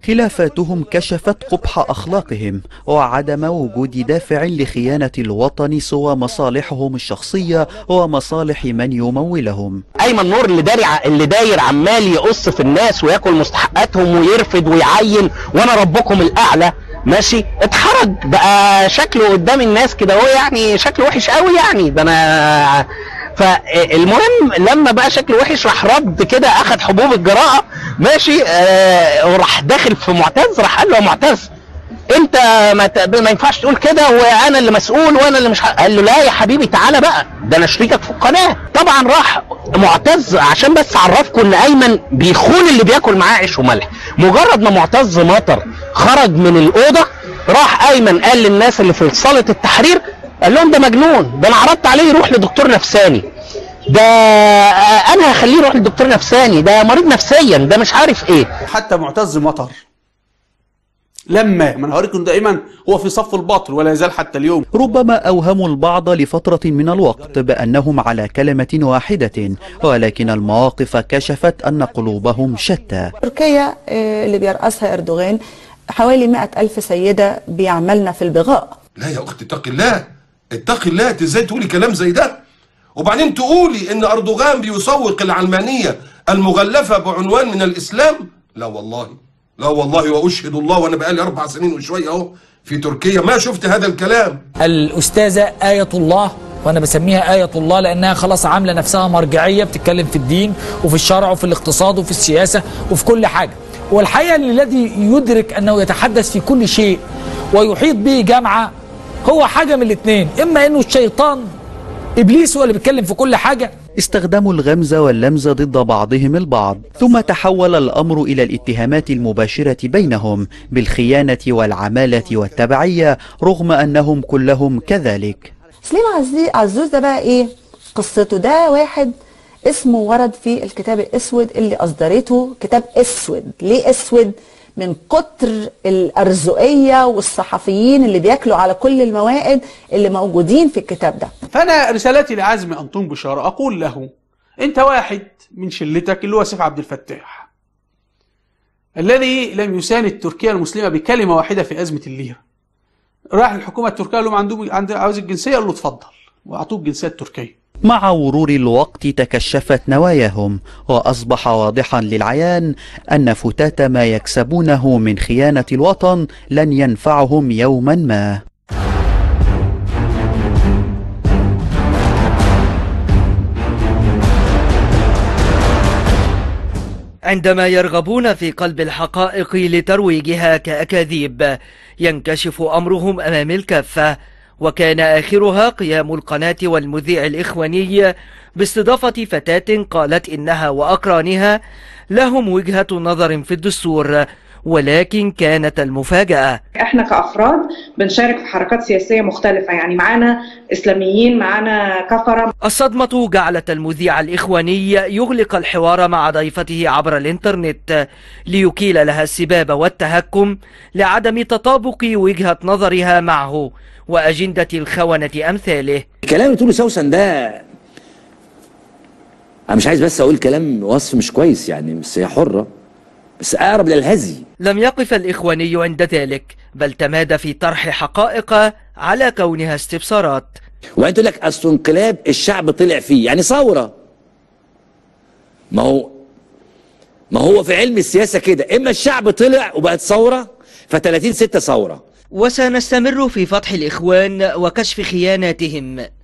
خلافاتهم كشفت قبح أخلاقهم وعدم وجود دافع لخيانة الوطن سوى مصالحهم الشخصية ومصالح من يمولهم ايمن نور اللي داري ع- اللي داير عمال يقص في الناس وياكل مستحقاتهم ويرفد ويعين وانا ربكم الاعلى ماشي اتحرج بقى شكله قدام الناس كده هو يعني شكله وحش قوي يعني ده انا فالمهم لما بقى شكله وحش راح رد كده اخد حبوب الجراءه ماشي آه وراح داخل في معتز راح قال له يا معتز انت ما, ت... ما ينفعش تقول كده وانا اللي مسؤول وانا اللي مش ح... قال له لا يا حبيبي تعالى بقى ده انا شريكك في القناه طبعا راح معتز عشان بس اعرفكم ان ايمن بيخون اللي بياكل معاه عيش وملح مجرد ما معتز مطر خرج من الاوضه راح ايمن قال للناس اللي في صاله التحرير قال لهم ده مجنون ده انا عرضت عليه يروح لدكتور نفساني ده آه، انا هخليه يروح لدكتور نفساني ده مريض نفسيا ده مش عارف ايه حتى معتز مطر لما ما انا هوريكم دائما هو في صف الباطل ولا يزال حتى اليوم ربما أوهموا البعض لفترة من الوقت بأنهم على كلمة واحدة ولكن المواقف كشفت أن قلوبهم شتى تركيا آه، اللي بيرأسها أردوغان حوالي مئة ألف سيدة بيعملن في البغاء لا يا اختي اتقي الله اتقي الله انت ازاي تقولي كلام زي ده وبعدين تقولي ان اردوغان بيسوق العلمانيه المغلفه بعنوان من الاسلام لا والله لا والله واشهد الله وانا بقالي اربع سنين وشويه اهو في تركيا ما شفت هذا الكلام الأستاذة آية الله وأنا بسميها آية الله لأنها خلاص عاملة نفسها مرجعية بتتكلم في الدين وفي الشرع وفي الاقتصاد وفي السياسة وفي كل حاجة والحقيقة إن الذي يدرك أنه يتحدث في كل شيء ويحيط به جامعة هو حاجة من الاثنين إما أنه الشيطان إبليس هو اللي بيتكلم في كل حاجة استخدموا الغمز واللمز ضد بعضهم البعض ثم تحول الأمر إلى الاتهامات المباشرة بينهم بالخيانة والعمالة والتبعية رغم أنهم كلهم كذلك سليم عزي- عزوز ده بقى إيه قصته ده واحد اسمه ورد في الكتاب الأسود اللي أصدرته كتاب أسود ليه أسود من كتر الأرزقية والصحفيين اللي بياكلوا على كل الموائد اللي موجودين في الكتاب ده فانا رسالتي لعزمي انطون بشاره اقول له انت واحد من شلتك اللي هو سيف عبد الفتاح الذي لم يساند تركيا المسلمه بكلمه واحده في ازمه الليره راح الحكومه التركيه قال لهم عندهم عند عاوز الجنسيه قال له اتفضل واعطوه الجنسيه التركيه مع مرور الوقت تكشفت نواياهم وأصبح واضحا للعيان أن فتات ما يكسبونه من خيانة الوطن لن ينفعهم يوما ما عندما يرغبون في قلب الحقائق لترويجها كأكاذيب ينكشف أمرهم أمام الكافة وكان آخرها قيام القناة والمذيع الإخواني باستضافة فتاة قالت إنها وأقرانها لهم وجهة نظر في الدستور ولكن كانت المفاجأة احنا كافراد بنشارك في حركات سياسيه مختلفه يعني معانا اسلاميين معانا كفره الصدمة جعلت المذيع الإخواني يغلق الحوار مع ضيفته عبر الإنترنت ليكيل لها السباب والتهكم لعدم تطابق وجهة نظرها معه وأجندة الخونة أمثاله الكلام اللي بتقوله سوسن ده انا مش عايز بس اقول كلام وصف مش كويس يعني بس هي حره بس اقرب للهزي لم يقف الإخواني عند ذلك بل تمادى في طرح حقائق على كونها استبصارات وبعدين تقول لك اصل انقلاب الشعب طلع فيه يعني ثوره ما هو ما هو في علم السياسه كده اما الشعب طلع وبقت ثوره ف 30 6 ثوره وسنستمر في فتح الإخوان وكشف خياناتهم